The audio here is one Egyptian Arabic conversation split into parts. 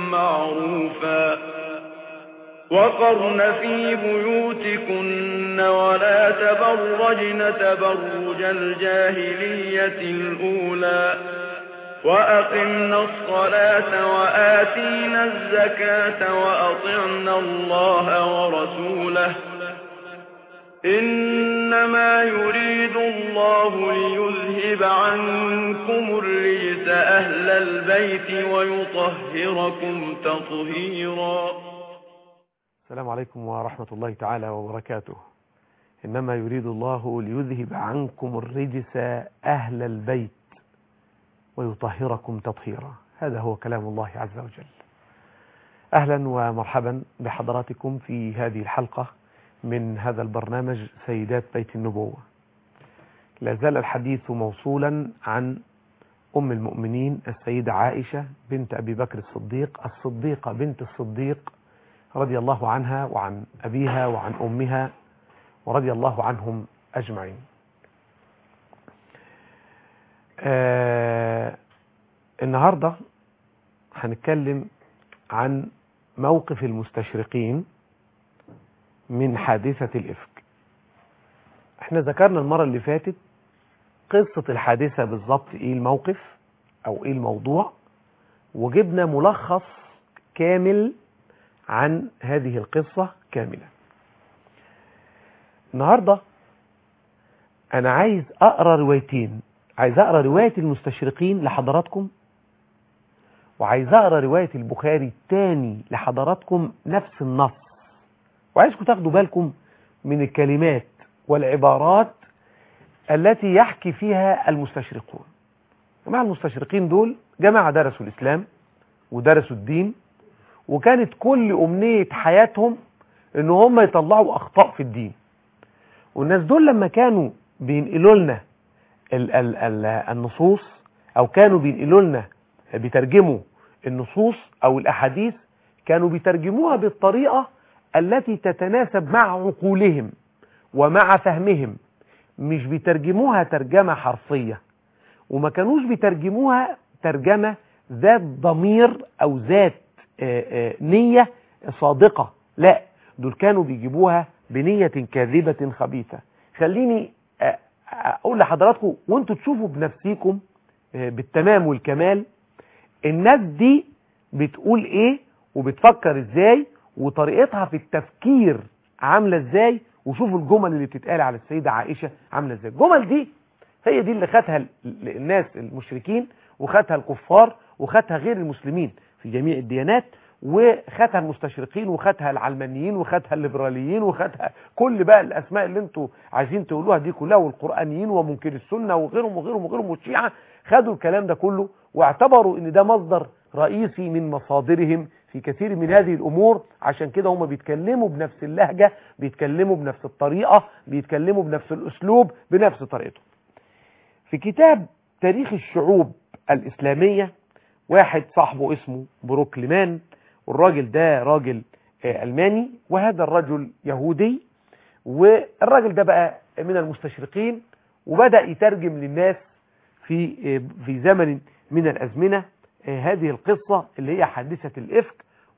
معروفا وقرن في بيوتكن ولا تبرجن تبرج الجاهلية الأولى وأقمنا الصلاة وآتينا الزكاة وأطعنا الله ورسوله إنما يريد الله ليذهب عنكم الرجس أهل البيت ويطهركم تطهيرا السلام عليكم ورحمة الله تعالى وبركاته إنما يريد الله ليذهب عنكم الرجس أهل البيت ويطهركم تطهيرا هذا هو كلام الله عز وجل أهلا ومرحبا بحضراتكم في هذه الحلقة من هذا البرنامج سيدات بيت النبوة لا زال الحديث موصولا عن أم المؤمنين السيدة عائشة بنت أبي بكر الصديق الصديقة بنت الصديق رضي الله عنها وعن أبيها وعن أمها ورضي الله عنهم أجمعين آه النهاردة هنتكلم عن موقف المستشرقين من حادثة الإفك احنا ذكرنا المرة اللي فاتت قصة الحادثة بالظبط ايه الموقف او ايه الموضوع وجبنا ملخص كامل عن هذه القصة كاملة النهاردة انا عايز اقرأ روايتين عايز اقرأ رواية المستشرقين لحضراتكم وعايز اقرأ رواية البخاري الثاني لحضراتكم نفس النص وعايزكم تاخدوا بالكم من الكلمات والعبارات التي يحكي فيها المستشرقون جماعة المستشرقين دول جماعة درسوا الإسلام ودرسوا الدين وكانت كل أمنية حياتهم ان هم يطلعوا أخطاء في الدين والناس دول لما كانوا بينقلوا لنا ال ال ال النصوص أو كانوا بينقلوا لنا بيترجموا النصوص أو الأحاديث كانوا بيترجموها بالطريقة التي تتناسب مع عقولهم ومع فهمهم مش بيترجموها ترجمة حرفية وما كانوش بيترجموها ترجمة ذات ضمير أو ذات نية صادقة لا دول كانوا بيجيبوها بنية كاذبة خبيثة خليني أقول لحضراتكم وانتوا تشوفوا بنفسيكم بالتمام والكمال الناس دي بتقول ايه وبتفكر ازاي وطريقتها في التفكير عاملة ازاي وشوفوا الجمل اللي بتتقال على السيدة عائشة عاملة ازاي الجمل دي هي دي اللي خدها الناس المشركين وخدها الكفار وخدها غير المسلمين في جميع الديانات وخدها المستشرقين وخدها العلمانيين وخدها الليبراليين وخدها كل بقى الاسماء اللي انتوا عايزين تقولوها دي كلها والقرانيين ومنكر السنه وغيرهم وغيرهم وغيرهم والشيعه خدوا الكلام ده كله واعتبروا ان ده مصدر رئيسي من مصادرهم في كثير من هذه الأمور عشان كده هم بيتكلموا بنفس اللهجة بيتكلموا بنفس الطريقة بيتكلموا بنفس الأسلوب بنفس طريقته في كتاب تاريخ الشعوب الإسلامية واحد صاحبه اسمه بروكلمان والراجل ده راجل ألماني وهذا الرجل يهودي والراجل ده بقى من المستشرقين وبدأ يترجم للناس في في زمن من الأزمنة هذه القصة اللي هي حادثة الإفك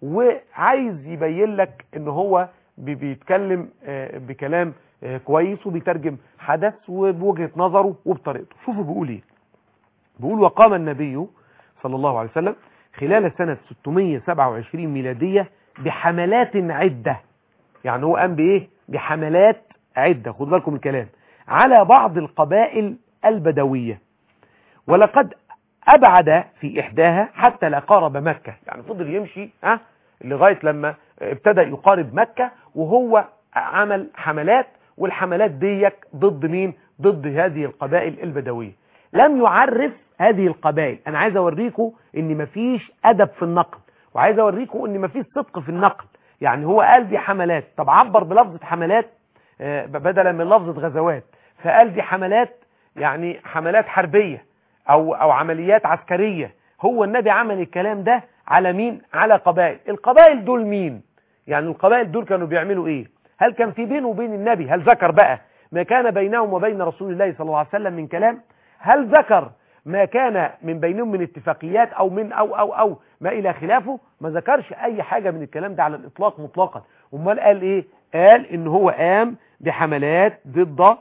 وعايز يبين لك ان هو بيتكلم بكلام كويس وبيترجم حدث وبوجهة نظره وبطريقته شوفوا بيقول ايه بيقول وقام النبي صلى الله عليه وسلم خلال سنة 627 ميلادية بحملات عدة يعني هو قام بايه بحملات عدة خدوا بالكم الكلام على بعض القبائل البدوية ولقد أبعد في إحداها حتى لا قارب مكة يعني فضل يمشي ها لغاية لما ابتدى يقارب مكة وهو عمل حملات والحملات ديك ضد مين ضد هذه القبائل البدوية لم يعرف هذه القبائل أنا عايز أوريكم إن مفيش أدب في النقل وعايز أوريكم إن مفيش صدق في النقل يعني هو قال دي حملات طب عبر بلفظة حملات بدلا من لفظة غزوات فقال دي حملات يعني حملات حربية او او عمليات عسكرية هو النبي عمل الكلام ده على مين على قبائل القبائل دول مين يعني القبائل دول كانوا بيعملوا ايه هل كان في بينه وبين النبي هل ذكر بقى ما كان بينهم وبين رسول الله صلى الله عليه وسلم من كلام هل ذكر ما كان من بينهم من اتفاقيات او من او او او ما الى خلافه ما ذكرش اي حاجة من الكلام ده على الاطلاق مطلقا امال قال ايه قال ان هو قام بحملات ضد آه،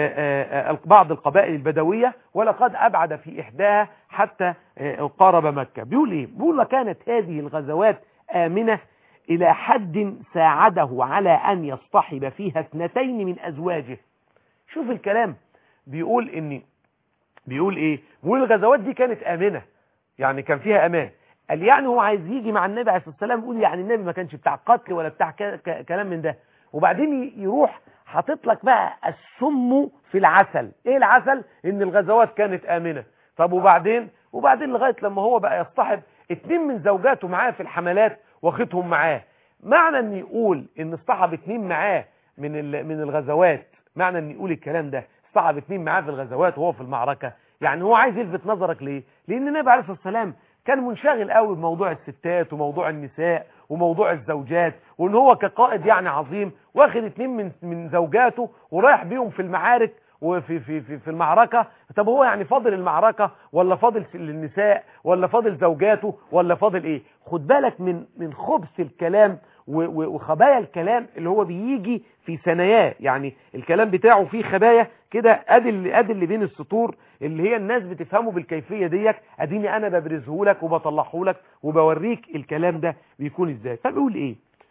آه، آه، بعض القبائل البدوية ولقد أبعد في إحداها حتى آه، قارب مكة بيقول إيه بيقول كانت هذه الغزوات آمنة إلى حد ساعده على أن يصطحب فيها اثنتين من أزواجه شوف الكلام بيقول إن بيقول إيه بيقول الغزوات دي كانت آمنة يعني كان فيها أمان قال يعني هو عايز يجي مع النبي عليه الصلاة والسلام يقول يعني النبي ما كانش بتاع قتل ولا بتاع ك- ك- كلام من ده وبعدين ي- يروح حاطط لك بقى السم في العسل ايه العسل ان الغزوات كانت آمنة طب وبعدين وبعدين لغاية لما هو بقى يصطحب اتنين من زوجاته معاه في الحملات واخدهم معاه معنى ان يقول ان اصطحب اتنين معاه من ال- من الغزوات معنى ان يقول الكلام ده اصطحب اتنين معاه في الغزوات وهو في المعركة يعني هو عايز يلفت نظرك ليه لان النبي عليه الصلاة والسلام كان منشغل قوي بموضوع الستات وموضوع النساء وموضوع الزوجات وان هو كقائد يعني عظيم واخد اتنين من من زوجاته ورايح بيهم في المعارك وفي في في في المعركة طب هو يعني فاضل المعركة ولا فاضل النساء ولا فاضل زوجاته ولا فاضل ايه خد بالك من من خبث الكلام و- و- وخبايا الكلام اللي هو بيجي في ثناياه يعني الكلام بتاعه فيه خبايا كده ادي اللي ادي اللي بين السطور اللي هي الناس بتفهمه بالكيفيه ديت اديني انا ببرزه لك وبطلعه لك وبوريك الكلام ده بيكون ازاي فبيقول ايه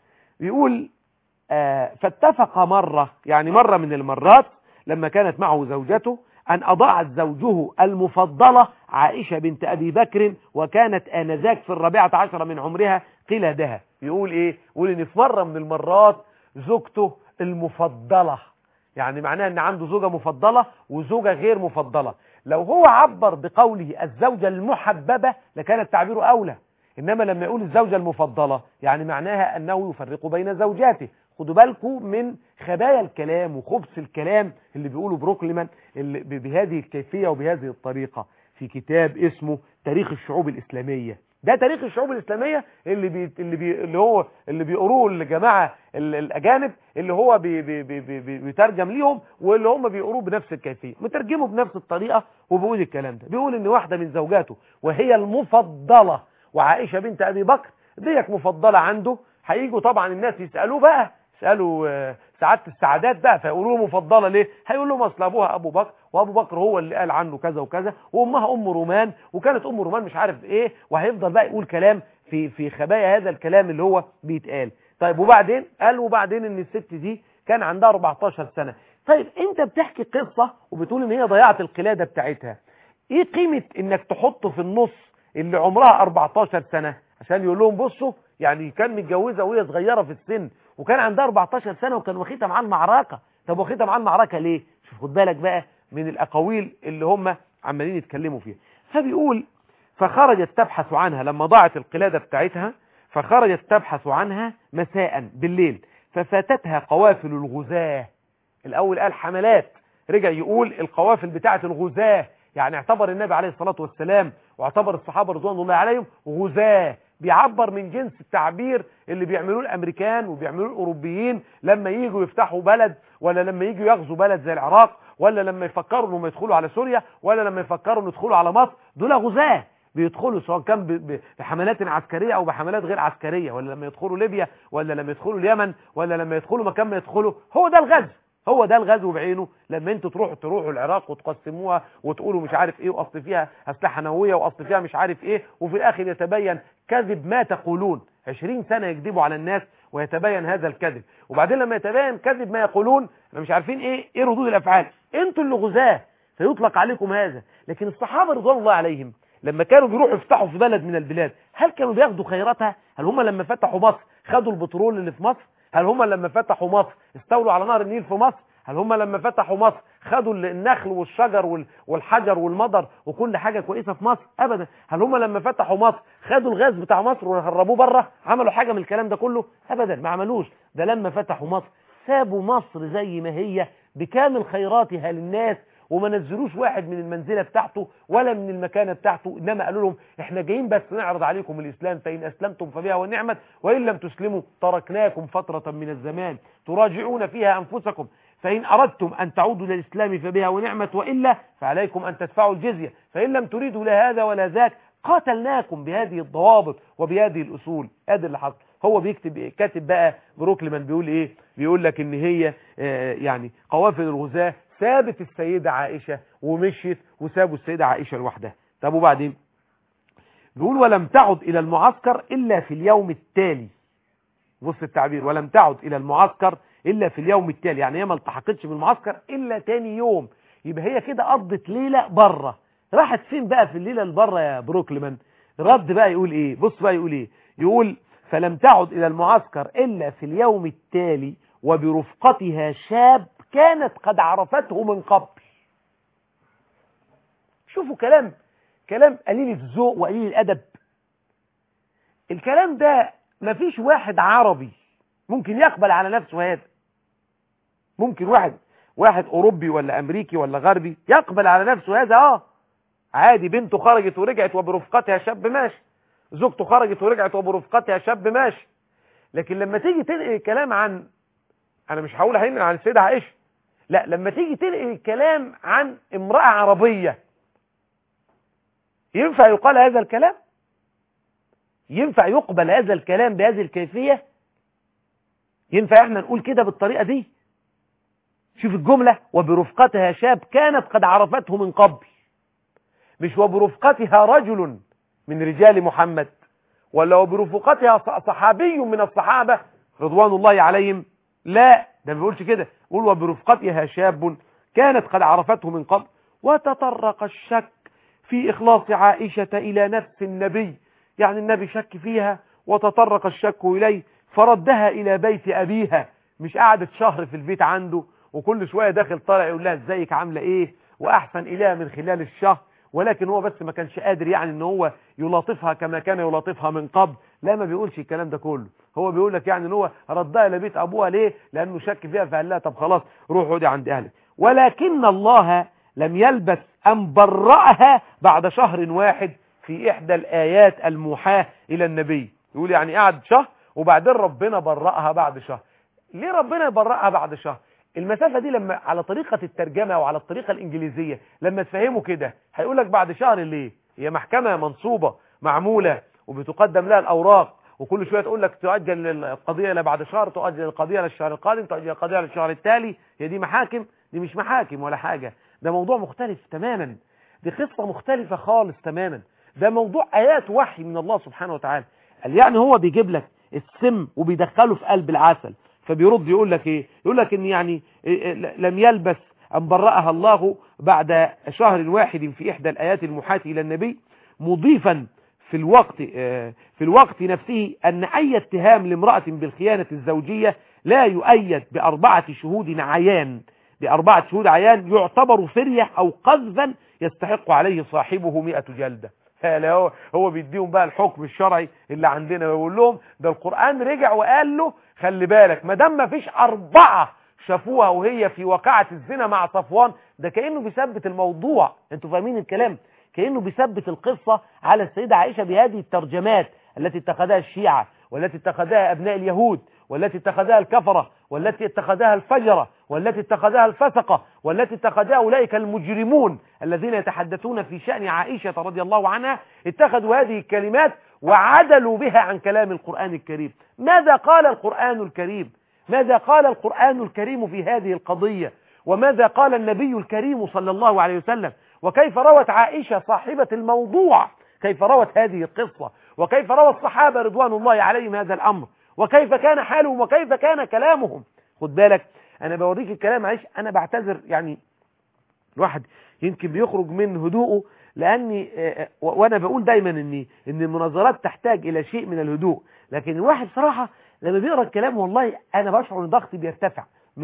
بيقول آه فاتفق مرة يعني مرة من المرات لما كانت معه زوجته أن أضاعت زوجه المفضلة عائشة بنت أبي بكر وكانت آنذاك في الرابعة عشر من عمرها قلادها يقول إيه يقول إن في مرة من المرات زوجته المفضلة يعني معناها أن عنده زوجة مفضلة وزوجة غير مفضلة لو هو عبر بقوله الزوجة المحببة لكان التعبير أولى إنما لما يقول الزوجة المفضلة يعني معناها أنه يفرق بين زوجاته خدوا بالكم من خبايا الكلام وخبث الكلام اللي بيقوله بروكلمان اللي ب- بهذه الكيفية وبهذه الطريقة في كتاب اسمه تاريخ الشعوب الإسلامية ده تاريخ الشعوب الإسلامية اللي بي اللي بي اللي هو اللي بيقروه الجماعة ال- الأجانب اللي هو بي بي بي بي بي بيترجم ليهم واللي هم بيقروه بنفس الكيفية مترجمه بنفس الطريقة وبيقول الكلام ده بيقول إن واحدة من زوجاته وهي المفضلة وعائشة بنت أبي بكر ديك مفضلة عنده هيجوا طبعا الناس يسألوه بقى يسألوا آه، سعادة السعادات بقى فيقولوا له مفضلة ليه هيقول لهم اصل ابوها ابو بكر وابو بكر هو اللي قال عنه كذا وكذا وامها ام رومان وكانت ام رومان مش عارف ايه وهيفضل بقى يقول كلام في في خبايا هذا الكلام اللي هو بيتقال طيب وبعدين قال وبعدين ان الست دي كان عندها 14 سنة طيب انت بتحكي قصة وبتقول ان هي ضيعت القلادة بتاعتها ايه قيمة انك تحطه في النص اللي عمرها 14 سنة عشان يقول لهم بصوا يعني كان متجوزة وهي صغيرة في السن وكان عندها 14 سنة وكان واخدها معاه المعركة طب واخدها معاه المعركة ليه شوف خد بالك بقى من الاقاويل اللي هم عمالين يتكلموا فيها فبيقول فخرجت تبحث عنها لما ضاعت القلادة بتاعتها فخرجت تبحث عنها مساء بالليل ففاتتها قوافل الغزاة الاول قال حملات رجع يقول القوافل بتاعه الغزاة يعني اعتبر النبي عليه الصلاة والسلام واعتبر الصحابة رضوان الله عليهم غزاة بيعبر من جنس التعبير اللي بيعملوه الامريكان وبيعملوه الاوروبيين لما ييجوا يفتحوا بلد ولا لما ييجوا يغزوا بلد زي العراق ولا لما يفكروا انهم يدخلوا على سوريا ولا لما يفكروا ان يدخلوا على مصر دول غزاة بيدخلوا سواء كان ب- ب- بحملات عسكرية او بحملات غير عسكرية ولا لما يدخلوا ليبيا ولا لما يدخلوا اليمن ولا لما يدخلوا مكان ما يدخلوا هو ده الغزو هو ده الغزو بعينه لما انتوا تروحوا تروحوا العراق وتقسموها وتقولوا مش عارف ايه واصل فيها اسلحه نوويه واصل فيها مش عارف ايه وفي الاخر يتبين كذب ما تقولون 20 سنه يكذبوا على الناس ويتبين هذا الكذب وبعدين لما يتبين كذب ما يقولون احنا مش عارفين ايه ايه ردود الافعال انتوا اللي غزاه فيطلق عليكم هذا لكن الصحابه رضوان الله عليهم لما كانوا بيروحوا يفتحوا في بلد من البلاد هل كانوا بياخدوا خيراتها هل هم لما فتحوا مصر خدوا البترول اللي في مصر هل هم لما فتحوا مصر استولوا على نهر النيل في مصر هل هم لما فتحوا مصر خدوا النخل والشجر وال- والحجر والمطر وكل حاجة كويسة في مصر ابدا هل هم لما فتحوا مصر خدوا الغاز بتاع مصر وهربوه بره عملوا حاجة من الكلام ده كله ابدا ما عملوش ده لما فتحوا مصر سابوا مصر زي ما هي بكامل خيراتها للناس وما نزلوش واحد من المنزلة بتاعته ولا من المكانة بتاعته إنما قالوا لهم إحنا جايين بس نعرض عليكم الإسلام فإن أسلمتم فبها ونعمت وإن لم تسلموا تركناكم فترة من الزمان تراجعون فيها أنفسكم فإن أردتم أن تعودوا للإسلام فبها ونعمة وإلا فعليكم أن تدفعوا الجزية فإن لم تريدوا لا هذا ولا ذاك قاتلناكم بهذه الضوابط وبهذه الأصول هذا اللي حصل هو بيكتب إيه؟ كاتب بقى بروكلمان بيقول ايه بيقول لك ان هي آه يعني قوافل الغزاة سابت السيدة عائشة ومشيت وسابوا السيدة عائشة لوحدها طب وبعدين بيقول ولم تعد الى المعسكر الا في اليوم التالي بص التعبير ولم تعد الى المعسكر الا في اليوم التالي يعني هي ما التحقتش بالمعسكر الا تاني يوم يبقى هي كده قضت ليله بره راحت فين بقى في الليله اللي بره يا بروكلمان رد بقى يقول ايه بص بقى يقول ايه يقول فلم تعد الى المعسكر الا في اليوم التالي وبرفقتها شاب كانت قد عرفته من قبل شوفوا كلام كلام قليل الذوق وقليل الادب الكلام ده مفيش واحد عربي ممكن يقبل على نفسه هذا ممكن واحد واحد اوروبي ولا امريكي ولا غربي يقبل على نفسه هذا اه عادي بنته خرجت ورجعت وبرفقتها شاب ماشي زوجته خرجت ورجعت وبرفقتها شاب ماشي لكن لما تيجي تنقل الكلام عن انا مش هقول هينقل عن السيده عائشه لا لما تيجي تنقل الكلام عن امراه عربيه ينفع يقال هذا الكلام ينفع يقبل هذا الكلام بهذه الكيفيه ينفع احنا نقول كده بالطريقه دي شوف الجمله وبرفقتها شاب كانت قد عرفته من قبل مش وبرفقتها رجل من رجال محمد ولا وبرفقتها صحابي من الصحابة رضوان الله عليهم لا ده ما بيقولش كده يقول وبرفقتها شاب كانت قد عرفته من قبل وتطرق الشك في إخلاص عائشة إلى نفس النبي يعني النبي شك فيها وتطرق الشك إليه فردها إلى بيت أبيها مش قعدت شهر في البيت عنده وكل شوية داخل طالع يقول لها ازيك عاملة ايه وأحسن إليها من خلال الشهر ولكن هو بس ما كانش قادر يعني ان هو يلاطفها كما كان يلاطفها من قبل لا ما بيقولش الكلام ده كله هو بيقول لك يعني ان هو ردها الى بيت ابوها ليه لانه شك فيها فقال لها طب خلاص روح اقعدي عند اهلك ولكن الله لم يلبث ان برأها بعد شهر واحد في احدى الايات الموحاه الى النبي يقول يعني قعد شهر وبعدين ربنا برأها بعد شهر ليه ربنا يبرأها بعد شهر المسافة دي لما على طريقة الترجمة وعلى الطريقة الإنجليزية لما تفهموا كده هيقول لك بعد شهر ليه هي محكمة منصوبة معمولة وبتقدم لها الأوراق وكل شوية تقول لك تؤجل القضية إلى بعد شهر تؤجل القضية للشهر القادم تؤجل القضية للشهر التالي هي دي محاكم دي مش محاكم ولا حاجة ده موضوع مختلف تماما دي قصة مختلفة خالص تماما ده موضوع آيات وحي من الله سبحانه وتعالى قال يعني هو بيجيب لك السم وبيدخله في قلب العسل فبيرد يقول لك ايه يقول لك ان يعني لم يلبس ان برأها الله بعد شهر واحد في احدى الايات المحاة الى النبي مضيفا في الوقت في الوقت نفسه ان اي اتهام لامرأة بالخيانة الزوجية لا يؤيد باربعة شهود عيان باربعة شهود عيان يعتبر فرية او قذفا يستحق عليه صاحبه مئة جلدة هو هو بيديهم بقى الحكم الشرعي اللي عندنا ويقول لهم ده القرآن رجع وقال له خلي بالك ما دام ما فيش أربعة شافوها وهي في وقعة الزنا مع صفوان ده كأنه بيثبت الموضوع انتوا فاهمين الكلام كأنه بيثبت القصة على السيدة عائشة بهذه الترجمات التي اتخذها الشيعة والتي اتخذها أبناء اليهود والتي اتخذها الكفرة والتي اتخذها الفجرة والتي اتخذها الفسقة والتي اتخذها أولئك المجرمون الذين يتحدثون في شأن عائشة رضي الله عنها اتخذوا هذه الكلمات وعدلوا بها عن كلام القرآن الكريم ماذا قال القرآن الكريم ماذا قال القرآن الكريم في هذه القضية وماذا قال النبي الكريم صلى الله عليه وسلم وكيف روت عائشة صاحبة الموضوع كيف روت هذه القصة وكيف روى الصحابة رضوان الله عليهم هذا الأمر وكيف كان حالهم وكيف كان كلامهم خد بالك أنا بوريك الكلام معلش أنا بعتذر يعني الواحد يمكن بيخرج من هدوءه لاني وانا بقول دايما ان ان المناظرات تحتاج الى شيء من الهدوء لكن الواحد صراحه لما بيقرا الكلام والله انا بشعر ان ضغطي بيرتفع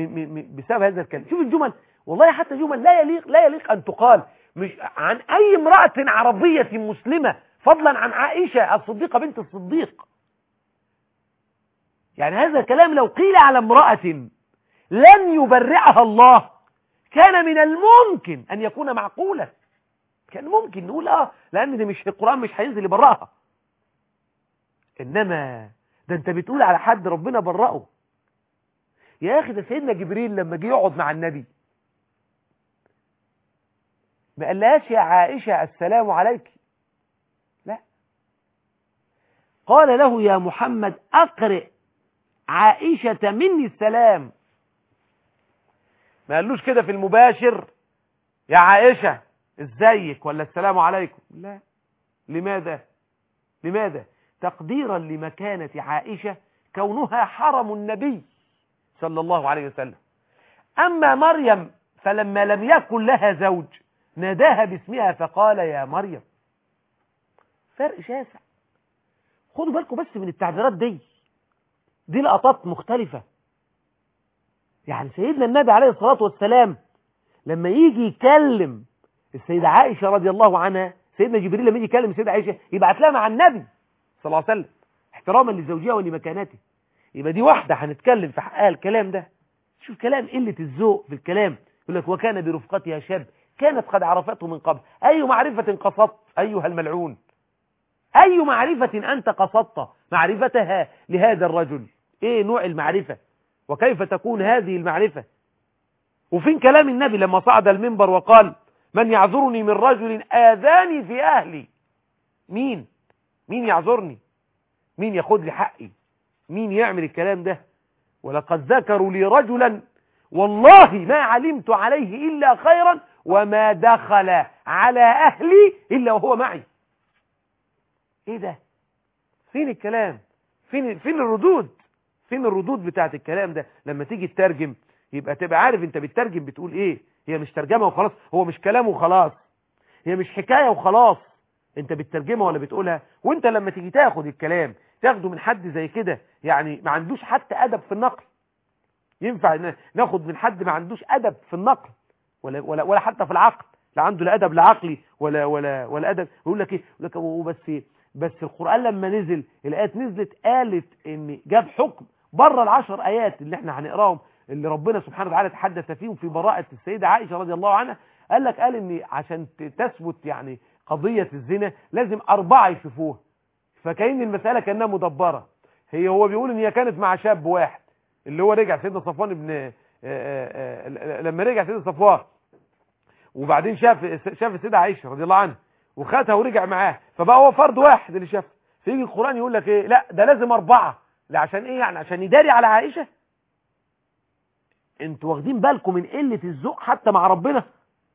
بسبب هذا الكلام شوف الجمل والله حتى جمل لا يليق لا يليق ان تقال مش عن اي امراه عربيه مسلمه فضلا عن عائشه الصديقه بنت الصديق يعني هذا الكلام لو قيل على امراه لن يبرئها الله كان من الممكن ان يكون معقولا كان ممكن نقول اه لان ده مش القرآن مش هينزل يبرأها انما ده انت بتقول على حد ربنا برأه يا اخي ده سيدنا جبريل لما جه يقعد مع النبي ما قالهاش يا عائشة السلام عليك لا قال له يا محمد أقرئ عائشة مني السلام ما قالوش كده في المباشر يا عائشة ازيك ولا السلام عليكم لا لماذا لماذا تقديرا لمكانة عائشة كونها حرم النبي صلى الله عليه وسلم أما مريم فلما لم يكن لها زوج ناداها باسمها فقال يا مريم فرق شاسع خدوا بالكم بس من التعبيرات دي دي لقطات مختلفة يعني سيدنا النبي عليه الصلاة والسلام لما يجي يكلم السيدة عائشة رضي الله عنها سيدنا جبريل لما يجي يكلم السيدة عائشة يبعت لها مع النبي صلى الله عليه وسلم احتراما لزوجها ولمكانته يبقى دي واحدة هنتكلم في حقها الكلام ده شوف كلام قلة الذوق في الكلام يقول لك وكان برفقتها شاب كانت قد عرفته من قبل أي معرفة قصدت أيها الملعون أي معرفة أنت قصدت معرفتها لهذا الرجل إيه نوع المعرفة وكيف تكون هذه المعرفة وفين كلام النبي لما صعد المنبر وقال من يعذرني من رجل آذاني في أهلي مين مين يعذرني مين ياخد لي حقي مين يعمل الكلام ده ولقد ذكروا لي رجلا والله ما علمت عليه إلا خيرا وما دخل على أهلي إلا وهو معي إيه ده فين الكلام فين, فين الردود فين الردود بتاعت الكلام ده لما تيجي تترجم يبقى تبقى عارف انت بتترجم بتقول ايه هي مش ترجمة وخلاص هو مش كلام وخلاص هي مش حكاية وخلاص انت بتترجمها ولا بتقولها وانت لما تيجي تاخد الكلام تاخده من حد زي كده يعني ما عندوش حتى ادب في النقل ينفع ناخد من حد ما عندوش ادب في النقل ولا ولا ولا حتى في العقل لا عنده لا ادب لا عقلي ولا ولا ولا ادب يقول لك ايه يقول لك بس بس القران لما نزل الايات نزلت قالت ان جاب حكم بره العشر ايات اللي احنا هنقراهم اللي ربنا سبحانه وتعالى تحدث فيهم في براءه السيده عائشه رضي الله عنها قال لك قال ان عشان تثبت يعني قضيه الزنا لازم اربعه يشوفوها فكأن المساله كانها مدبره هي هو بيقول ان هي كانت مع شاب واحد اللي هو رجع سيدنا صفوان ابن لما رجع سيدنا صفوان وبعدين شاف شاف السيده عائشه رضي الله عنها وخدها ورجع معاه فبقى هو فرد واحد اللي شافه فيجي القران يقول لك ايه لا ده لازم اربعه لا عشان ايه يعني عشان يداري على عائشه انتوا واخدين بالكم من قله الذوق حتى مع ربنا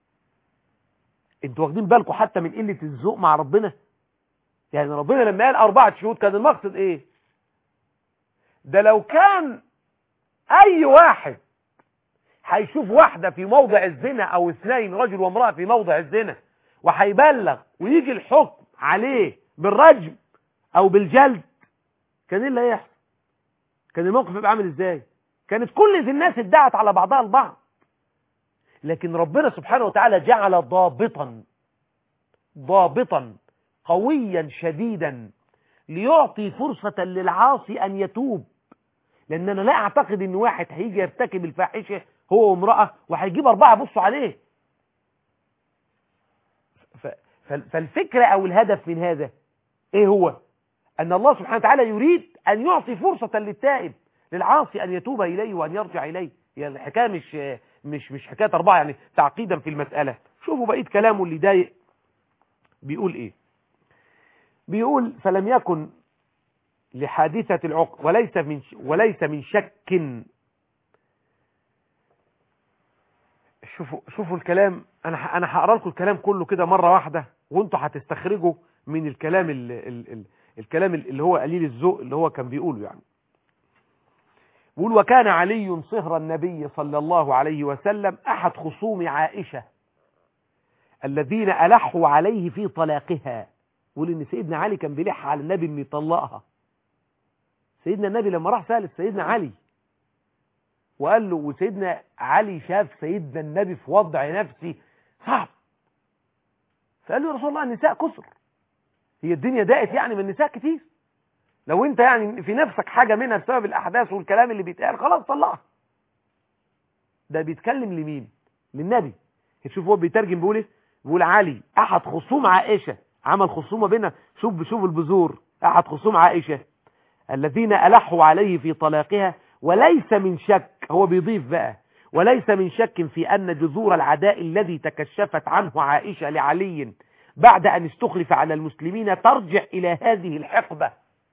انتوا واخدين بالكم حتى من قله الذوق مع ربنا يعني ربنا لما قال اربعه شهود كان المقصد ايه ده لو كان اي واحد هيشوف واحدة في موضع الزنا او اثنين رجل وامرأة في موضع الزنا وهيبلغ ويجي الحكم عليه بالرجم او بالجلد كان ايه اللي هيحصل كان الموقف يبقى عامل ازاي كانت كل الناس ادعت على بعضها البعض لكن ربنا سبحانه وتعالى جعل ضابطا ضابطا قويا شديدا ليعطي فرصة للعاصي ان يتوب لان انا لا اعتقد ان واحد هيجي يرتكب الفاحشه هو وامراه وهيجيب اربعه يبصوا عليه فالفكره او الهدف من هذا ايه هو ان الله سبحانه وتعالى يريد ان يعطي فرصه للتائب للعاصي ان يتوب اليه وان يرجع اليه يعني الحكايه مش مش مش حكايه اربعه يعني تعقيدا في المساله شوفوا بقيه كلامه اللي ضايق بيقول ايه بيقول فلم يكن لحادثة العقد وليس من وليس من شك شوفوا شوفوا الكلام انا انا هقرا لكم الكلام كله كده مره واحده وانتوا هتستخرجوا من الكلام ال ال ال الكلام اللي هو قليل الذوق اللي هو كان بيقوله يعني بيقول وكان علي صهر النبي صلى الله عليه وسلم احد خصوم عائشه الذين الحوا عليه في طلاقها يقول ان سيدنا علي كان بيلح على النبي انه يطلقها سيدنا النبي لما راح سأل سيدنا علي وقال له وسيدنا علي شاف سيدنا النبي في وضع نفسي صعب فقال له يا رسول الله النساء كسر هي الدنيا ضاقت يعني من النساء كتير لو انت يعني في نفسك حاجة منها بسبب الاحداث والكلام اللي بيتقال خلاص طلقها ده بيتكلم لمين للنبي شوف هو بيترجم بيقول ايه بيقول علي احد خصوم عائشة عمل خصومة بينها شوف شوف البذور احد خصوم عائشة الذين ألحوا عليه في طلاقها وليس من شك هو بيضيف بقى وليس من شك في أن جذور العداء الذي تكشفت عنه عائشة لعلي بعد أن استخلف على المسلمين ترجع إلى هذه الحقبة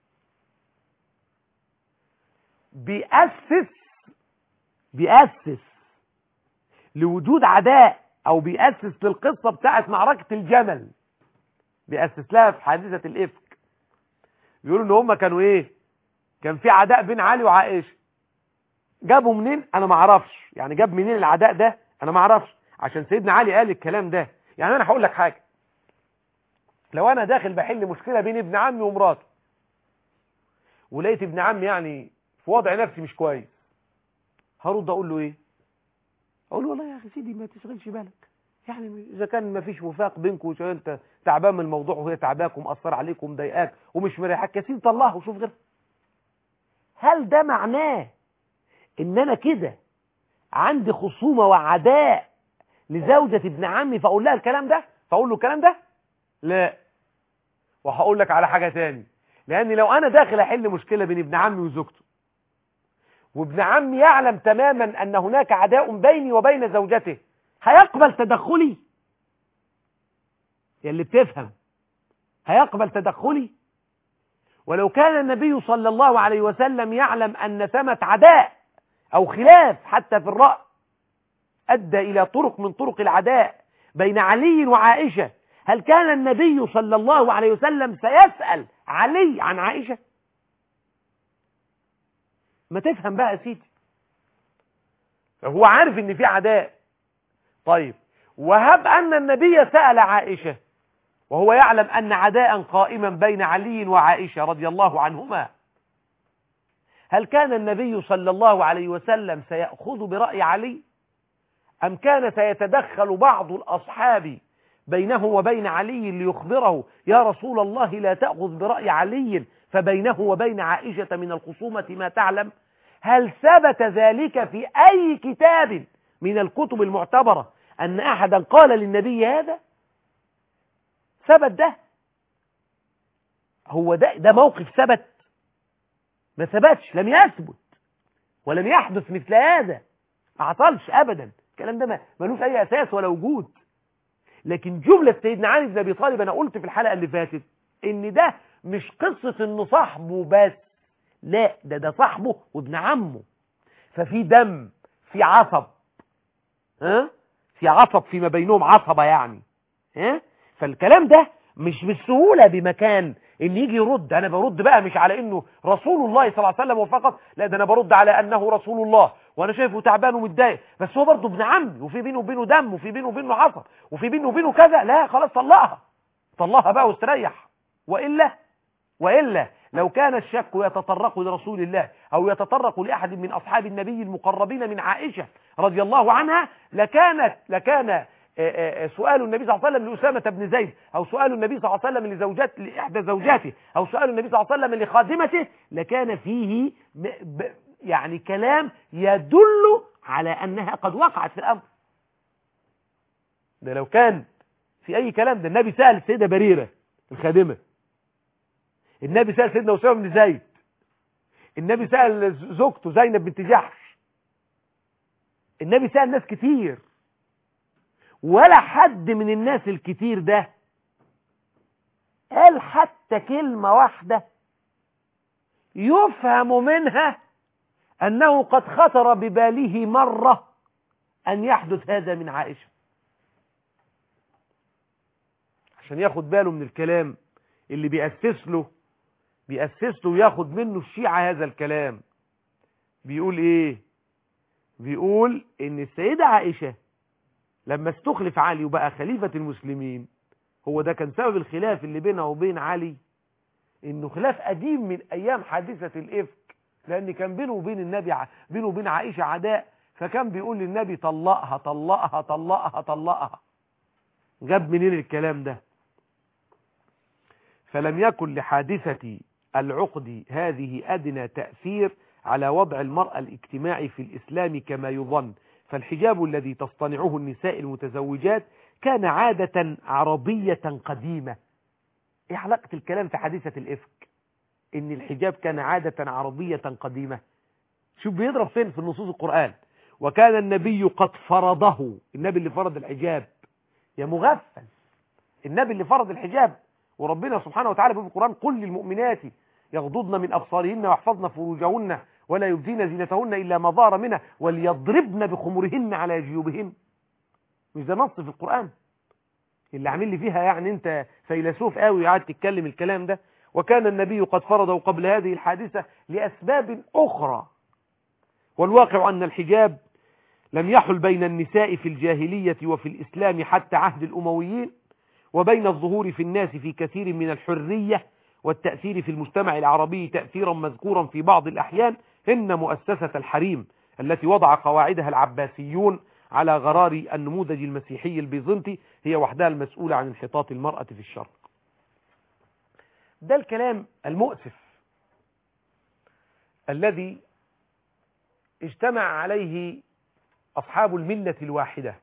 بيأسس بيأسس لوجود عداء أو بيأسس للقصة بتاعت معركة الجمل بيأسس لها في حادثة الإفك بيقولوا إن هم كانوا إيه كان في عداء بين علي وعائشة جابوا منين أنا ما اعرفش يعني جاب منين العداء ده أنا ما اعرفش عشان سيدنا علي قال الكلام ده يعني أنا هقول لك حاجة لو أنا داخل بحل مشكلة بين ابن عمي ومراته ولقيت ابن عمي يعني في وضع نفسي مش كويس هرد اقول له ايه اقول له والله يا اخي سيدي ما تشغلش بالك يعني اذا كان ما فيش وفاق بينكم وانت تعبان من الموضوع وهي تعباك ومأثر عليك ومضايقاك ومش مريحك يا سيدي طلعها وشوف غيرها هل ده معناه ان انا كده عندي خصومة وعداء لزوجة ابن عمي فاقول لها الكلام ده فاقول له الكلام ده لا وهقول لك على حاجة تاني لان لو انا داخل احل مشكلة بين ابن عمي وزوجته وابن عمي يعلم تماما ان هناك عداء بيني وبين زوجته هيقبل تدخلي يا اللي بتفهم هيقبل تدخلي ولو كان النبي صلى الله عليه وسلم يعلم ان ثمة عداء او خلاف حتى في الرأي ادى الى طرق من طرق العداء بين علي وعائشة هل كان النبي صلى الله عليه وسلم سيسأل علي عن عائشة ما تفهم بقى يا سيدي هو عارف ان في عداء طيب وهب ان النبي سأل عائشة وهو يعلم ان عداء قائما بين علي وعائشة رضي الله عنهما هل كان النبي صلى الله عليه وسلم سيأخذ برأي علي أم كان سيتدخل بعض الأصحاب بينه وبين علي ليخبره يا رسول الله لا تأخذ برأي علي فبينه وبين عائشة من الخصومة ما تعلم هل ثبت ذلك في أي كتاب من الكتب المعتبرة أن أحدا قال للنبي هذا ثبت ده هو ده, ده موقف ثبت ما ثبتش لم يثبت ولم يحدث مثل هذا ما حصلش أبدا الكلام ده ملوش أي أساس ولا وجود لكن جملة سيدنا علي بن أبي طالب أنا قلت في الحلقة اللي فاتت إن ده مش قصة إنه صاحبه بس لا ده ده صاحبه وابن عمه ففي دم في عصب ها في عصب فيما بينهم عصبة يعني ها فالكلام ده مش بالسهولة بمكان ان يجي يرد انا برد بقى مش على انه رسول الله صلى الله عليه وسلم فقط لا ده انا برد على انه رسول الله وانا شايفه تعبان ومتضايق بس هو برضه ابن عمي وفي بينه وبينه دم وفي بينه وبينه عصب وفي بينه وبينه كذا لا خلاص طلقها طلقها بقى واستريح والا والا لو كان الشك يتطرق لرسول الله أو يتطرق لأحد من أصحاب النبي المقربين من عائشة رضي الله عنها لكانت لكان سؤال النبي صلى الله عليه وسلم لأسامة بن زيد أو سؤال النبي صلى الله عليه وسلم لزوجات لإحدى زوجاته أو سؤال النبي صلى الله عليه وسلم لخادمته لكان فيه يعني كلام يدل على أنها قد وقعت في الأمر ده لو كان في أي كلام ده النبي سأل السيدة بريرة الخادمة النبي سأل سيدنا أسامة بن زيد النبي سأل زوجته زينب بنت جحش النبي سأل ناس كتير ولا حد من الناس الكتير ده قال حتى كلمة واحدة يفهم منها أنه قد خطر بباله مرة أن يحدث هذا من عائشة عشان ياخد باله من الكلام اللي بيأسس له بيأسس له وياخد منه الشيعة هذا الكلام بيقول ايه بيقول ان السيدة عائشة لما استخلف علي وبقى خليفة المسلمين هو ده كان سبب الخلاف اللي بينه وبين علي انه خلاف قديم من ايام حادثة الافك لان كان بينه وبين النبي ع... بينه وبين عائشة عداء فكان بيقول للنبي طلقها طلقها طلقها طلقها جاب منين الكلام ده فلم يكن لحادثة العقد هذه أدنى تأثير على وضع المرأة الاجتماعي في الإسلام كما يظن فالحجاب الذي تصطنعه النساء المتزوجات كان عادة عربية قديمة ايه علاقة الكلام في حادثة الإفك ان الحجاب كان عادة عربية قديمة شوف بيضرب فين في نصوص القرآن وكان النبي قد فرضه النبي اللي فرض الحجاب يا مغفل النبي اللي فرض الحجاب وربنا سبحانه وتعالى في القرآن قل للمؤمنات يغضضن من أبصارهن ويحفظن فروجهن ولا يبدين زينتهن إلا ما ظهر منها وليضربن بخمرهن على جيوبهن مش ده نص في القرآن اللي عامل لي فيها يعني انت فيلسوف قوي قاعد تتكلم الكلام ده وكان النبي قد فرضه قبل هذه الحادثة لأسباب أخرى والواقع أن الحجاب لم يحل بين النساء في الجاهلية وفي الإسلام حتى عهد الأمويين وبين الظهور في الناس في كثير من الحرية والتأثير في المجتمع العربي تأثيرا مذكورا في بعض الأحيان إن مؤسسة الحريم التي وضع قواعدها العباسيون على غرار النموذج المسيحي البيزنطي هي وحدها المسؤولة عن انحطاط المرأة في الشرق ده الكلام المؤسف الذي اجتمع عليه أصحاب الملة الواحدة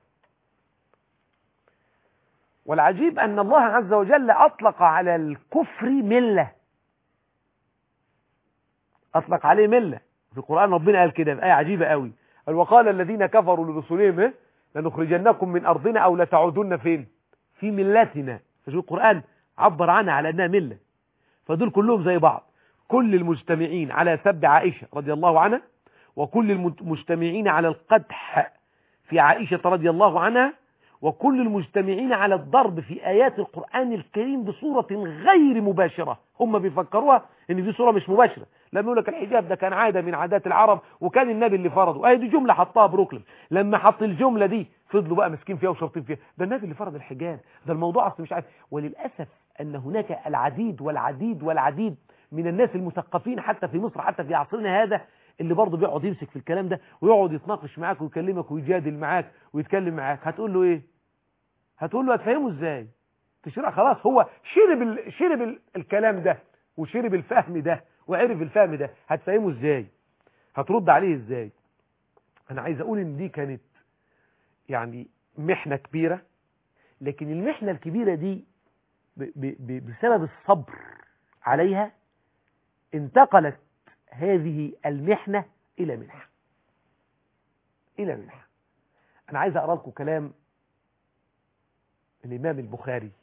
والعجيب أن الله عز وجل أطلق على الكفر ملة أطلق عليه ملة في القرآن ربنا قال كده في آية عجيبة قوي قال وقال الذين كفروا لرسلهم إيه؟ لنخرجنكم من أرضنا أو لتعودن فين في ملتنا فشو القرآن عبر عنها على أنها ملة فدول كلهم زي بعض كل المجتمعين على سب عائشة رضي الله عنها وكل المجتمعين على القدح في عائشة رضي الله عنها وكل المجتمعين على الضرب في آيات القرآن الكريم بصورة غير مباشرة هم بيفكروها ان دي صورة مش مباشرة لما يقول لك الحجاب ده كان عادة من عادات العرب وكان النبي اللي فرضه اهي دي جملة حطها بروكلم لما حط الجملة دي فضلوا بقى ماسكين فيها وشرطين فيها ده النبي اللي فرض الحجاب ده الموضوع اصلا مش عارف وللأسف ان هناك العديد والعديد والعديد من الناس المثقفين حتى في مصر حتى في عصرنا هذا اللي برضه بيقعد يمسك في الكلام ده ويقعد يتناقش معاك ويكلمك ويجادل معاك ويتكلم معاك هتقول له ايه هتقول له هتفهمه ازاي تشرح خلاص هو شرب ال... شرب ال... الكلام ده وشرب الفهم ده وعرف الفهم ده هتفهمه ازاي هترد عليه ازاي انا عايز اقول ان دي كانت يعني محنة كبيرة لكن المحنة الكبيرة دي ب... ب... بسبب الصبر عليها انتقلت هذه المحنة إلى منحة إلى منحة أنا عايز أقرأ لكم كلام الإمام البخاري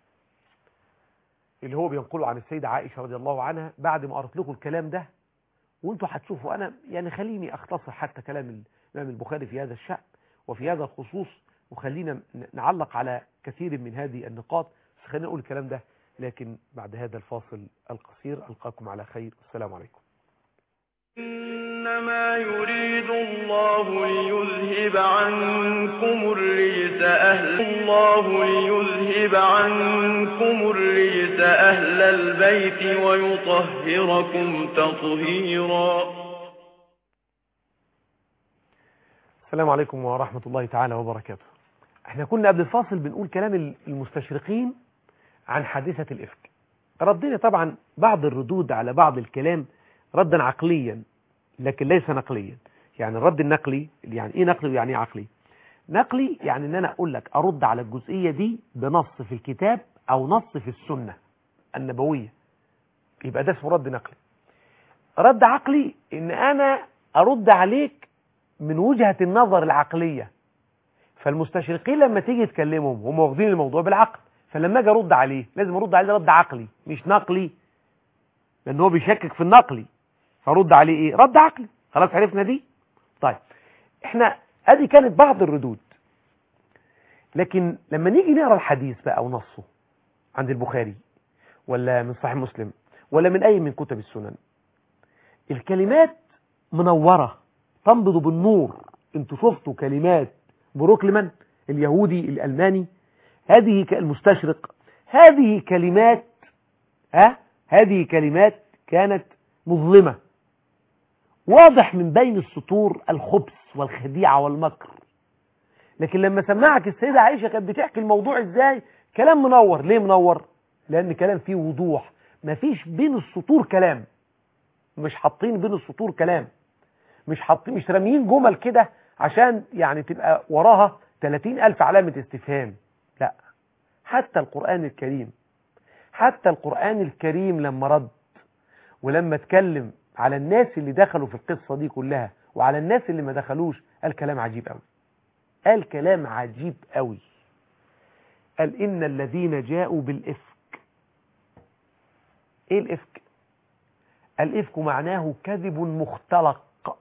اللي هو بينقله عن السيدة عائشة رضي الله عنها بعد ما قرأت لكم الكلام ده وانتوا هتشوفوا أنا يعني خليني أختصر حتى كلام الإمام البخاري في هذا الشأن وفي هذا الخصوص وخلينا نعلق على كثير من هذه النقاط بس خلينا نقول الكلام ده لكن بعد هذا الفاصل القصير ألقاكم على خير السلام عليكم إنما يريد الله ليذهب عنكم الرجس أهل الله ليذهب عنكم الرجس أهل البيت ويطهركم تطهيرا السلام عليكم ورحمة الله تعالى وبركاته احنا كنا قبل الفاصل بنقول كلام المستشرقين عن حادثة الإفك ردينا طبعا بعض الردود على بعض الكلام ردا عقليا لكن ليس نقليا يعني الرد النقلي يعني ايه نقلي ويعني ايه عقلي نقلي يعني ان انا اقول لك ارد على الجزئية دي بنص في الكتاب او نص في السنة النبوية يبقى ده اسمه رد نقلي رد عقلي ان انا ارد عليك من وجهة النظر العقلية فالمستشرقين لما تيجي تكلمهم هم واخدين الموضوع بالعقل فلما اجي ارد عليه لازم ارد عليه رد عقلي مش نقلي لان هو بيشكك في النقلي فرد عليه ايه رد عقلي خلاص عرفنا دي طيب احنا ادي كانت بعض الردود لكن لما نيجي نقرا الحديث بقى ونصه عند البخاري ولا من صحيح مسلم ولا من اي من كتب السنن الكلمات منوره تنبض بالنور انتوا شفتوا كلمات بروكلمان اليهودي الالماني هذه المستشرق هذه كلمات ها هذه كلمات كانت مظلمة واضح من بين السطور الخبث والخديعة والمكر لكن لما سمعك السيدة عائشة كانت بتحكي الموضوع ازاي كلام منور ليه منور لان كلام فيه وضوح مفيش بين السطور كلام مش حاطين بين السطور كلام مش حاطين مش راميين جمل كده عشان يعني تبقى وراها 30 ألف علامة استفهام لا حتى القرآن الكريم حتى القرآن الكريم لما رد ولما اتكلم على الناس اللي دخلوا في القصة دي كلها وعلى الناس اللي ما دخلوش قال كلام عجيب قوي قال كلام عجيب قوي قال إن الذين جاءوا بالإفك إيه الإفك الإفك معناه كذب مختلق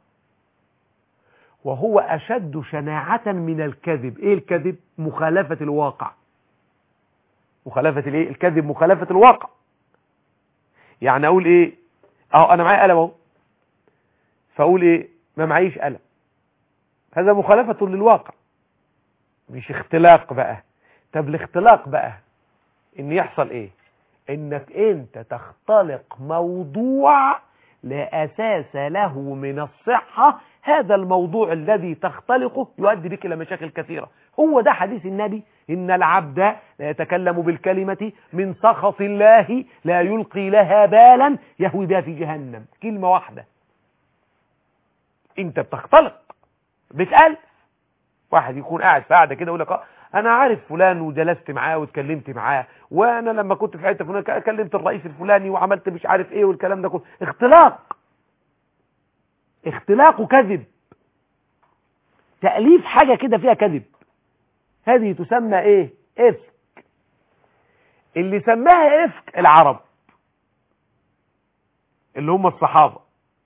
وهو أشد شناعة من الكذب إيه الكذب مخالفة الواقع مخالفة الإيه الكذب مخالفة الواقع يعني أقول إيه أهو أنا معايا قلم أهو فأقول إيه ما معيش قلم هذا مخالفة للواقع مش اختلاق بقى طب الاختلاق بقى ان يحصل ايه انك انت تختلق موضوع لا اساس له من الصحة هذا الموضوع الذي تختلقه يؤدي بك الى مشاكل كثيرة هو ده حديث النبي ان العبد لا يتكلم بالكلمة من سخط الله لا يلقي لها بالا يهوي بها في جهنم كلمة واحدة انت بتختلق بتقل واحد يكون قاعد في قاعده كده يقول لك انا عارف فلان وجلست معاه واتكلمت معاه وانا لما كنت في حته فلان كلمت الرئيس الفلاني وعملت مش عارف ايه والكلام ده كله اختلاق اختلاق وكذب تأليف حاجة كده فيها كذب هذه تسمى ايه افك اللي سماها افك العرب اللي هم الصحابة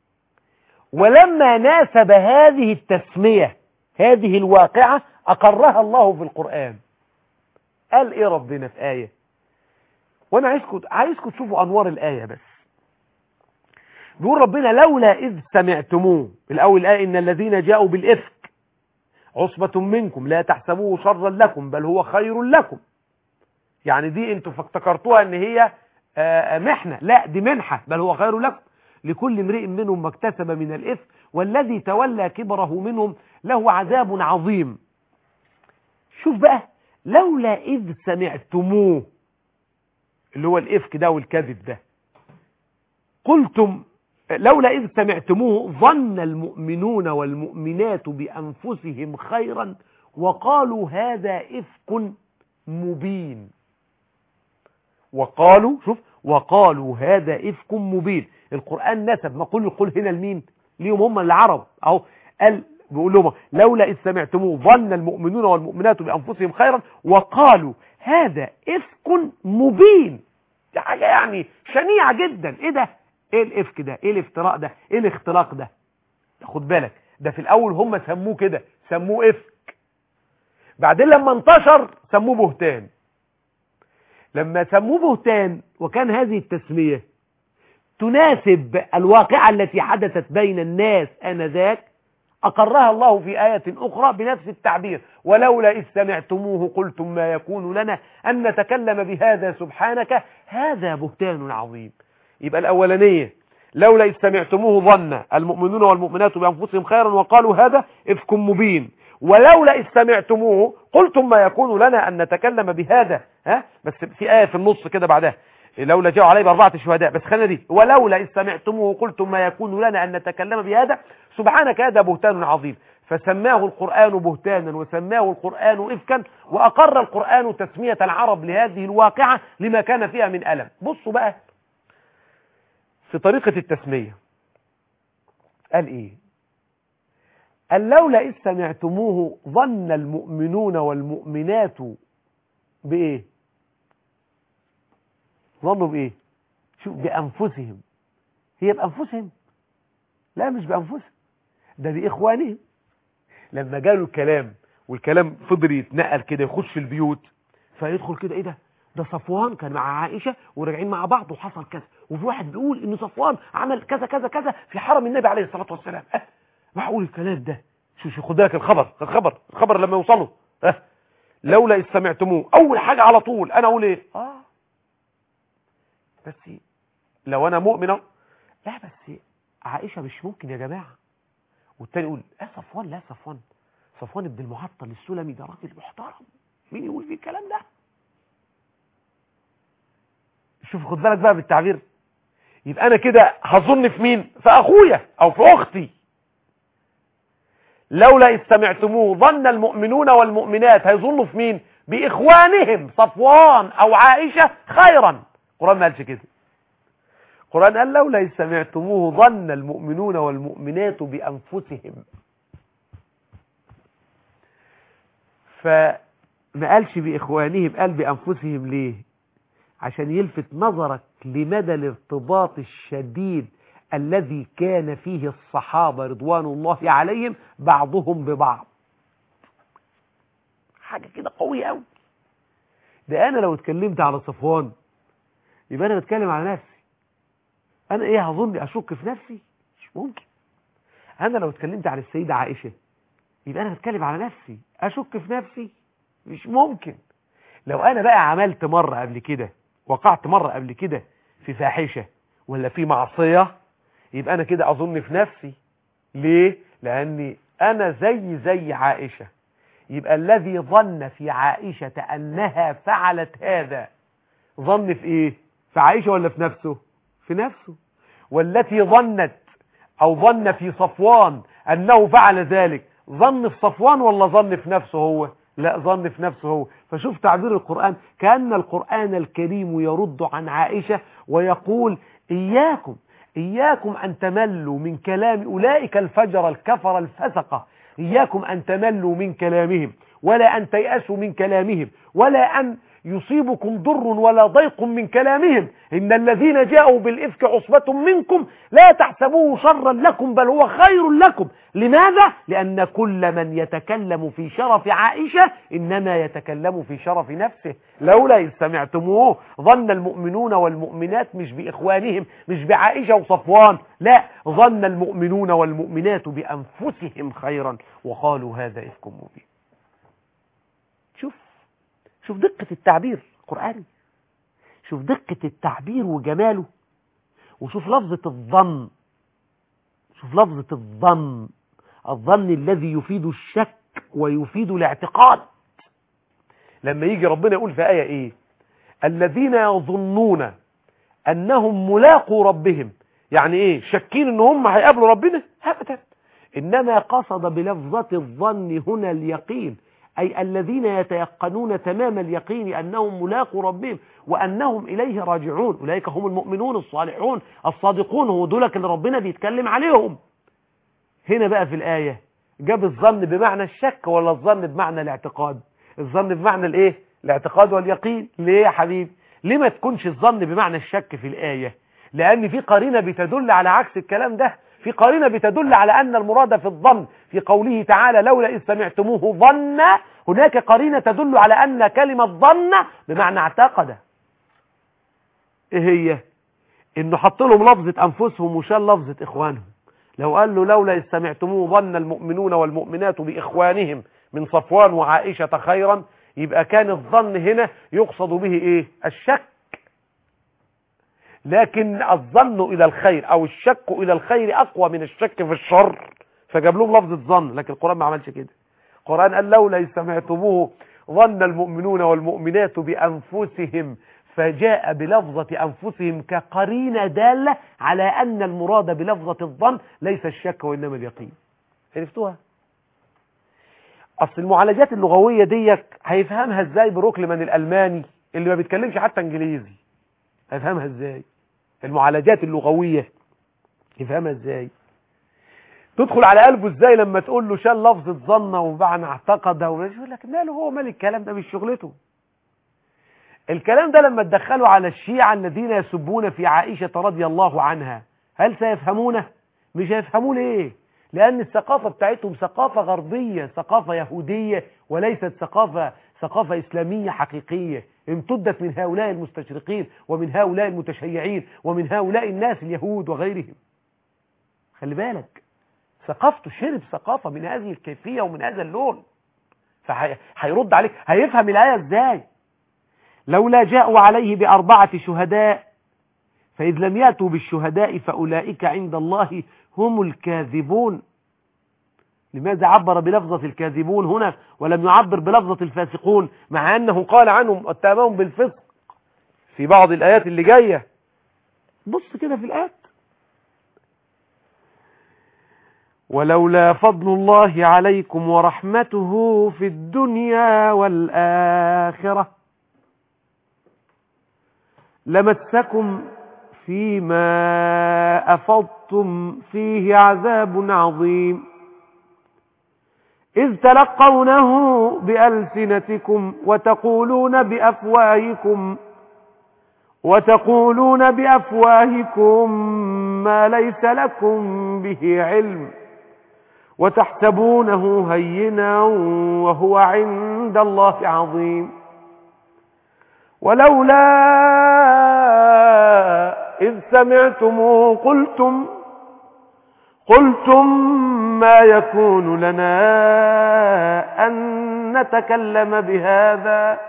ولما ناسب هذه التسمية هذه الواقعة أقرها الله في القرآن قال إيه ربنا في آية وأنا عايزكم عايزكم تشوفوا أنوار الآية بس بيقول ربنا لولا إذ سمعتموه الأول الآية إن الذين جاءوا بالإفك عصبة منكم لا تحسبوه شرا لكم بل هو خير لكم يعني دي انتوا فافتكرتوها ان هي محنة لا دي منحة بل هو خير لكم لكل امرئ منهم ما اكتسب من الإثم والذي تولى كبره منهم له عذاب عظيم شوف بقى لولا إذ سمعتموه اللي هو الإفك ده والكذب ده قلتم لولا إذ سمعتموه ظن المؤمنون والمؤمنات بأنفسهم خيرا وقالوا هذا إفك مبين وقالوا شوف وقالوا هذا إفك مبين القرآن نسب ما قل قل هنا لمين ليهم هم العرب أهو قال بيقول لهم لولا إذ سمعتموه ظن المؤمنون والمؤمنات بأنفسهم خيرا وقالوا هذا إفك مبين دي حاجة يعني شنيعة جدا إيه ده إيه الإفك ده إيه الافتراء ده إيه الاختلاق ده خد بالك ده في الأول هم سموه كده سموه إفك بعدين لما انتشر سموه بهتان لما سموه بهتان وكان هذه التسمية تناسب الواقعة التي حدثت بين الناس آنذاك أقرها الله في آية أخرى بنفس التعبير ولولا إذ سمعتموه قلتم ما يكون لنا أن نتكلم بهذا سبحانك هذا بهتان عظيم يبقى الأولانية لولا إذ سمعتموه ظن المؤمنون والمؤمنات بأنفسهم خيرا وقالوا هذا إفك مبين ولولا إذ سمعتموه قلتم ما يكون لنا أن نتكلم بهذا ها بس في آية في النص كده بعدها لولا جاءوا عليه بأربعة شهداء بس خلينا دي ولولا إذ سمعتموه قلتم ما يكون لنا أن نتكلم بهذا سبحانك هذا بهتان عظيم فسماه القرآن بهتانا وسماه القرآن إفكا وأقر القرآن تسمية العرب لهذه الواقعة لما كان فيها من ألم بصوا بقى في طريقة التسمية قال إيه قال لولا إذ سمعتموه ظن المؤمنون والمؤمنات بإيه ظنوا بإيه شو بأنفسهم هي بأنفسهم لا مش بأنفسهم ده بإخوانهم لما جالوا الكلام والكلام فضل يتنقل كده يخش البيوت فيدخل كده ايه ده ده صفوان كان مع عائشة وراجعين مع بعض وحصل كذا وفي واحد بيقول ان صفوان عمل كذا كذا كذا في حرم النبي عليه الصلاة والسلام اه معقول الكلام ده شو شو خد بالك الخبر الخبر الخبر لما يوصلوا اه لولا إذ سمعتموه اول حاجة على طول انا اقول ايه اه بس لو انا مؤمنة لا بس عائشة مش ممكن يا جماعة والتاني يقول اه صفوان لا صفوان صفوان ابن المعطل السلمي ده راجل محترم مين يقول فيه الكلام ده شوف خد بالك بقى بالتعبير يبقى انا كده هظن في مين في اخويا او في اختي لولا إذ سمعتموه ظن المؤمنون والمؤمنات هيظنوا في مين باخوانهم صفوان او عائشة خيرا القرآن ما قالش كده القرآن قال لولا إذ سمعتموه ظن المؤمنون والمؤمنات بأنفسهم فما قالش بإخوانهم قال بأنفسهم ليه عشان يلفت نظرك لمدى الارتباط الشديد الذي كان فيه الصحابة رضوان الله عليهم بعضهم ببعض حاجة كده قوية قوي ده أنا لو اتكلمت على صفوان يبقى أنا بتكلم على نفسي أنا إيه هظن أشك في نفسي مش ممكن أنا لو اتكلمت على السيدة عائشة يبقى أنا بتكلم على نفسي أشك في نفسي مش ممكن لو أنا بقى عملت مرة قبل كده وقعت مرة قبل كده في فاحشة ولا في معصية يبقى أنا كده أظن في نفسي ليه؟ لأني أنا زي زي عائشة يبقى الذي ظن في عائشة أنها فعلت هذا ظن في إيه؟ في عائشة ولا في نفسه؟ في نفسه والتي ظنت أو ظن في صفوان أنه فعل ذلك ظن في صفوان ولا ظن في نفسه هو؟ لا ظن في نفسه هو فشوف تعبير القرآن كأن القرآن الكريم يرد عن عائشة ويقول إياكم إياكم أن تملوا من كلام أولئك الفجر الكفر الفسقة إياكم أن تملوا من كلامهم ولا أن تيأسوا من كلامهم ولا أن يصيبكم ضر ولا ضيق من كلامهم إن الذين جاءوا بالإفك عصبة منكم لا تحسبوه شرا لكم بل هو خير لكم لماذا؟ لأن كل من يتكلم في شرف عائشة إنما يتكلم في شرف نفسه لولا إذ سمعتموه ظن المؤمنون والمؤمنات مش بإخوانهم مش بعائشة وصفوان لا ظن المؤمنون والمؤمنات بأنفسهم خيرا وقالوا هذا إفك مبين شوف شوف دقة التعبير القرآني شوف دقة التعبير وجماله وشوف لفظة الظن شوف لفظة الظن الظن الذي يفيد الشك ويفيد الاعتقاد لما يجي ربنا يقول في آية ايه الذين يظنون انهم ملاقوا ربهم يعني ايه شاكين ان هم هيقابلوا ربنا ابدا انما قصد بلفظة الظن هنا اليقين أي الذين يتيقنون تمام اليقين أنهم ملاقوا ربهم وأنهم إليه راجعون أولئك هم المؤمنون الصالحون الصادقون هو دولك اللي ربنا بيتكلم عليهم هنا بقى في الآية جاب الظن بمعنى الشك ولا الظن بمعنى الاعتقاد الظن بمعنى الايه الاعتقاد واليقين ليه يا حبيبي ليه ما تكونش الظن بمعنى الشك في الآية لأن في قرينة بتدل على عكس الكلام ده في قرينة بتدل على أن المراد في الظن في قوله تعالى لولا إذ سمعتموه ظن هناك قرينة تدل على أن كلمة ظن بمعنى اعتقد إيه هي إنه حط لهم لفظة أنفسهم وشال لفظة إخوانهم لو قال له لولا إذ سمعتموه ظن المؤمنون والمؤمنات بإخوانهم من صفوان وعائشة خيرا يبقى كان الظن هنا يقصد به إيه الشك لكن الظن إلى الخير أو الشك إلى الخير أقوى من الشك في الشر فجاب لهم لفظة ظن لكن القرآن ما عملش كده القرآن قال لولا إذ سمعتموه ظن المؤمنون والمؤمنات بأنفسهم فجاء بلفظة أنفسهم كقرينة دالة على أن المراد بلفظة الظن ليس الشك وإنما اليقين عرفتوها أصل المعالجات اللغوية ديك هيفهمها ازاي بروكلمان الألماني اللي ما بيتكلمش حتى انجليزي هيفهمها ازاي المعالجات اللغوية يفهمها ازاي تدخل على قلبه ازاي لما تقول له شال لفظة ظن وبعنا اعتقد يقول لك ماله هو مال الكلام ده مش شغلته الكلام ده لما تدخله على الشيعة الذين يسبون في عائشة رضي الله عنها هل سيفهمونه مش هيفهموه ليه لأن الثقافة بتاعتهم ثقافة غربية ثقافة يهودية وليست ثقافة ثقافة إسلامية حقيقية امتدت من هؤلاء المستشرقين ومن هؤلاء المتشيعين ومن هؤلاء الناس اليهود وغيرهم خلي بالك ثقافته شرب ثقافة من هذه الكيفية ومن هذا اللون فهيرد عليك هيفهم الآية ازاي لولا جاءوا عليه بأربعة شهداء فإذ لم يأتوا بالشهداء فأولئك عند الله هم الكاذبون لماذا عبر بلفظة الكاذبون هنا ولم يعبر بلفظة الفاسقون مع أنه قال عنهم اتهمهم بالفسق في بعض الآيات اللي جاية بص كده في الآيات ولولا فضل الله عليكم ورحمته في الدنيا والآخرة لمسكم فيما أفضتم فيه عذاب عظيم إذ تلقونه بألسنتكم وتقولون بأفواهكم وتقولون بأفواهكم ما ليس لكم به علم وتحسبونه هينا وهو عند الله عظيم ولولا إذ سمعتموه قلتم قلتم ما يكون لنا أن نتكلم بهذا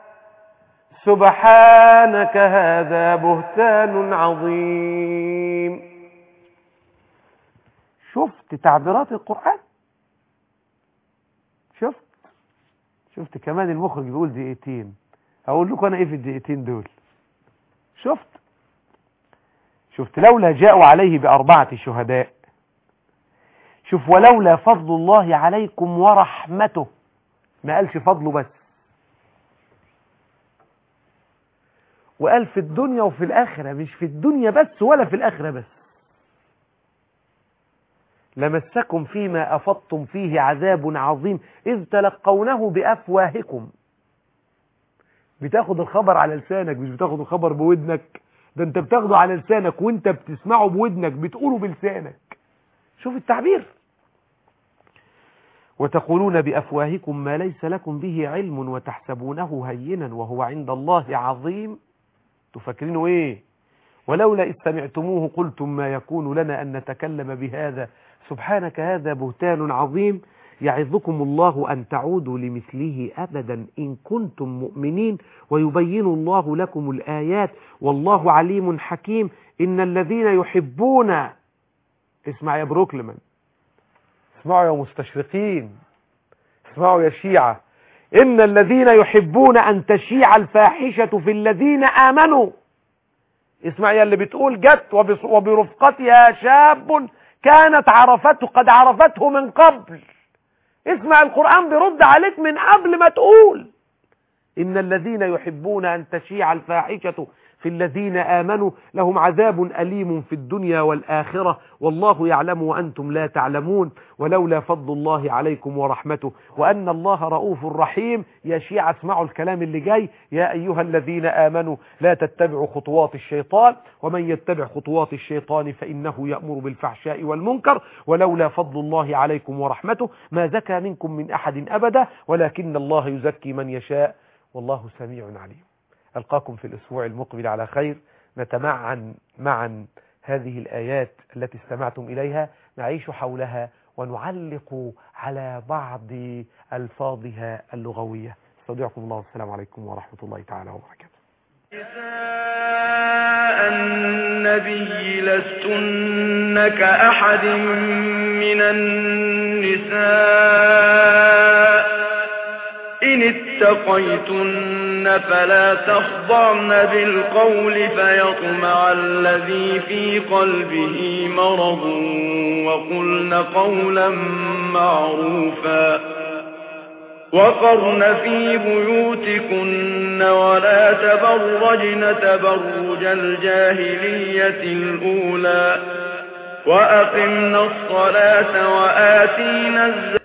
سبحانك هذا بهتان عظيم شفت تعبيرات القرآن شفت شفت كمان المخرج بيقول دقيقتين هقول لكم انا ايه في الدقيقتين دول شفت شفت لولا جاءوا عليه بأربعة شهداء شوف ولولا فضل الله عليكم ورحمته ما قالش فضله بس وقال في الدنيا وفي الآخرة مش في الدنيا بس ولا في الآخرة بس لمسكم فيما أفضتم فيه عذاب عظيم إذ تلقونه بأفواهكم بتاخد الخبر على لسانك مش بتاخد الخبر بودنك ده انت بتاخده على لسانك وانت بتسمعه بودنك بتقوله بلسانك شوف التعبير وتقولون بأفواهكم ما ليس لكم به علم وتحسبونه هينا وهو عند الله عظيم تفكرينه ايه ولولا إذ سمعتموه قلتم ما يكون لنا أن نتكلم بهذا سبحانك هذا بهتان عظيم يعظكم الله أن تعودوا لمثله أبدا إن كنتم مؤمنين ويبين الله لكم الآيات والله عليم حكيم إن الذين يحبون اسمع يا بروكلمان اسمعوا يا مستشرقين اسمعوا يا شيعة إن الذين يحبون أن تشيع الفاحشة في الذين آمنوا اسمع يا اللي بتقول جت وبرفقتها شاب كانت عرفته قد عرفته من قبل اسمع القرآن بيرد عليك من قبل ما تقول إن الذين يحبون أن تشيع الفاحشة في الذين آمنوا لهم عذاب أليم في الدنيا والآخرة والله يعلم وأنتم لا تعلمون ولولا فضل الله عليكم ورحمته وأن الله رؤوف رحيم يا شيعة اسمعوا الكلام اللي جاي يا أيها الذين آمنوا لا تتبعوا خطوات الشيطان ومن يتبع خطوات الشيطان فإنه يأمر بالفحشاء والمنكر ولولا فضل الله عليكم ورحمته ما زكى منكم من أحد أبدا ولكن الله يزكي من يشاء والله سميع عليم ألقاكم في الأسبوع المقبل على خير نتمعن معا هذه الآيات التي استمعتم إليها نعيش حولها ونعلق على بعض ألفاظها اللغوية استودعكم الله والسلام عليكم ورحمة الله تعالى وبركاته نساء النبي لستن كأحد من النساء إن اتقيتن فلا تخضعن بالقول فيطمع الذي في قلبه مرض وقلن قولا معروفا وقرن في بيوتكن ولا تبرجن تبرج الجاهلية الأولى وأقمنا الصلاة وآتينا الزكاة